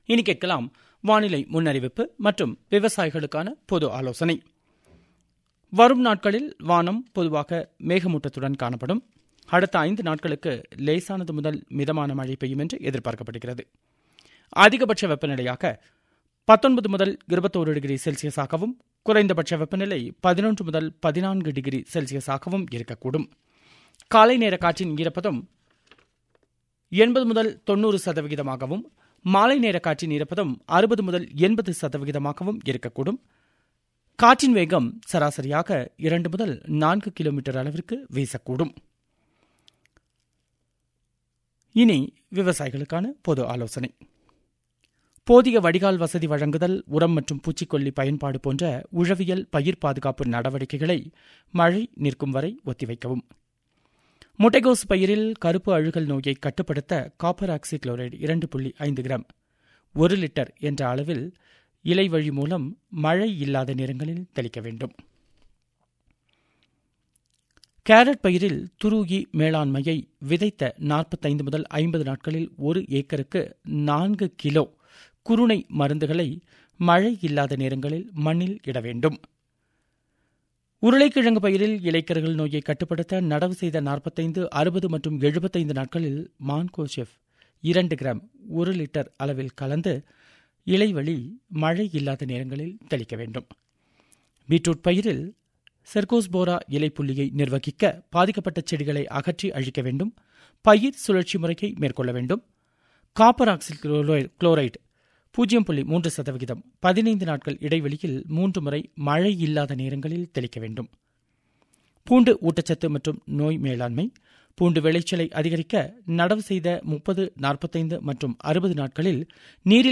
இனி கேட்கலாம் வானிலை முன்னறிவிப்பு மற்றும் விவசாயிகளுக்கான பொது ஆலோசனை வரும் நாட்களில் வானம் பொதுவாக மேகமூட்டத்துடன் காணப்படும் அடுத்த ஐந்து நாட்களுக்கு லேசானது முதல் மிதமான மழை பெய்யும் என்று எதிர்பார்க்கப்படுகிறது அதிகபட்ச வெப்பநிலையாக பத்தொன்பது முதல் இருபத்தோரு டிகிரி செல்சியஸாகவும் குறைந்தபட்ச வெப்பநிலை பதினொன்று முதல் பதினான்கு டிகிரி செல்சியஸாகவும் இருக்கக்கூடும் காலை நேர காற்றின் ஈரப்பதம் எண்பது முதல் தொண்ணூறு சதவிகிதமாகவும் மாலை நேர காற்றின் ஈரப்பதம் அறுபது முதல் எண்பது சதவிகிதமாகவும் இருக்கக்கூடும் காற்றின் வேகம் சராசரியாக இரண்டு முதல் நான்கு கிலோமீட்டர் அளவிற்கு வீசக்கூடும் இனி விவசாயிகளுக்கான பொது ஆலோசனை போதிய வடிகால் வசதி வழங்குதல் உரம் மற்றும் பூச்சிக்கொல்லி பயன்பாடு போன்ற உழவியல் பயிர் பாதுகாப்பு நடவடிக்கைகளை மழை நிற்கும் வரை ஒத்திவைக்கவும் முட்டைகோஸ் பயிரில் கருப்பு அழுகல் நோயை கட்டுப்படுத்த காப்பர் ஆக்சி குளோரைடு இரண்டு புள்ளி ஐந்து கிராம் ஒரு லிட்டர் என்ற அளவில் இலை வழி மூலம் மழை இல்லாத நேரங்களில் தெளிக்க வேண்டும் கேரட் பயிரில் துருகி மேலாண்மையை விதைத்த நாற்பத்தைந்து முதல் ஐம்பது நாட்களில் ஒரு ஏக்கருக்கு நான்கு கிலோ குருணை மருந்துகளை மழை இல்லாத நேரங்களில் மண்ணில் இட வேண்டும் உருளைக்கிழங்கு பயிரில் இலைக்கர்கள் நோயை கட்டுப்படுத்த நடவு செய்த நாற்பத்தைந்து அறுபது மற்றும் எழுபத்தைந்து நாட்களில் மான்கோஷெஃப் இரண்டு கிராம் ஒரு லிட்டர் அளவில் கலந்து இலைவழி மழை இல்லாத நேரங்களில் தெளிக்க வேண்டும் பீட்ரூட் பயிரில் செர்கோஸ்போரா இலைப்புள்ளியை நிர்வகிக்க பாதிக்கப்பட்ட செடிகளை அகற்றி அழிக்க வேண்டும் பயிர் சுழற்சி முறையை மேற்கொள்ள வேண்டும் காப்பர் ஆக்சில் குளோரைடு பூஜ்ஜியம் புள்ளி மூன்று சதவிகிதம் பதினைந்து நாட்கள் இடைவெளியில் மூன்று முறை மழை இல்லாத நேரங்களில் தெளிக்க வேண்டும் பூண்டு ஊட்டச்சத்து மற்றும் நோய் மேலாண்மை பூண்டு விளைச்சலை அதிகரிக்க நடவு செய்த முப்பது நாற்பத்தைந்து மற்றும் அறுபது நாட்களில் நீரில்